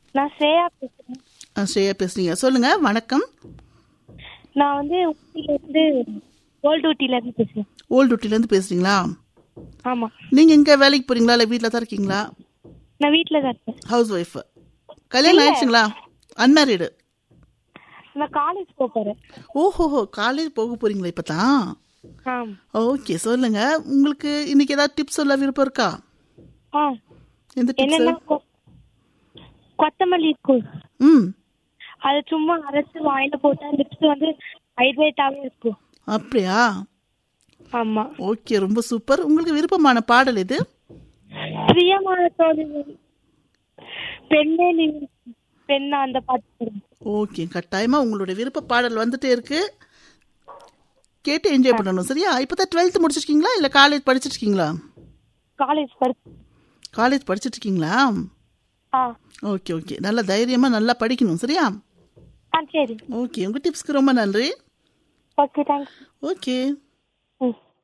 நான் ஸ்ரேயா பேசுறேன் ஆ, ஸ்ரேயா பேசுறீங்க சொல்லுங்க வணக்கம் நான் வந்து ஊட்டில இருந்து ஓல்டு ஊட்டில இருந்து பேசுறேன் ஓல்டு ஊட்டிலேருந்து பேசுறீங்களா ஆமா நீங்க எங்க வேலைக்கு போறீங்களா இல்லை வீட்டில் தான் இருக்கீங்களா நான் வீட்ல தான் இருக்கேன் ஹவுஸ் ஒய்ஃப் கல்யாணம் ஆயிடுச்சுங்களா அன்மேரிடு நான் காலேஜ் போக போறேன் ஓஹோஹோ காலேஜ் போக போறீங்களா இப்போ தான் ஆம் ஓகே சொல்லுங்க உங்களுக்கு இன்னைக்கு ஏதாவது டிப்ஸ் சொல்ல விருப்பம் இருக்கா ஆ எந்த என்னன்னா டிப்ஸ் கொ- கொத்தமல்லி இருக்கும் ம் அது சும்மா அரைச்சு வாயில போட்டா லிப்ஸ் வந்து ஹைட்ரேட்டாவே இருக்கும் அப்படியா ஆமா ஓகே ரொம்ப சூப்பர் உங்களுக்கு விருப்பமான பாடல் இது பிரியமான தோழிகள் பெண்ணே நீ பெண்ணா அந்த பாட்டு பாடுங்க. ஓகே கட்டாயமா உங்களோட விருப்ப பாடல் வந்துட்டே இருக்கு கேட்டு என்ஜாய் பண்ணணும் சரியா இப்போ தான் டுவெல்த் முடிச்சிருக்கீங்களா இல்லை காலேஜ் படிச்சிட்டு இருக்கீங்களா காலேஜ் படிச்சு காலேஜ் படிச்சிட்டு இருக்கீங்களா ஆ ஓகே ஓகே நல்லா தைரியமா நல்லா படிக்கணும் சரியா ஆ சரி ஓகே உங்க டிப்ஸ்க்கு ரொம்ப நன்றி ஓகே தேங்க்ஸ் ஓகே ம்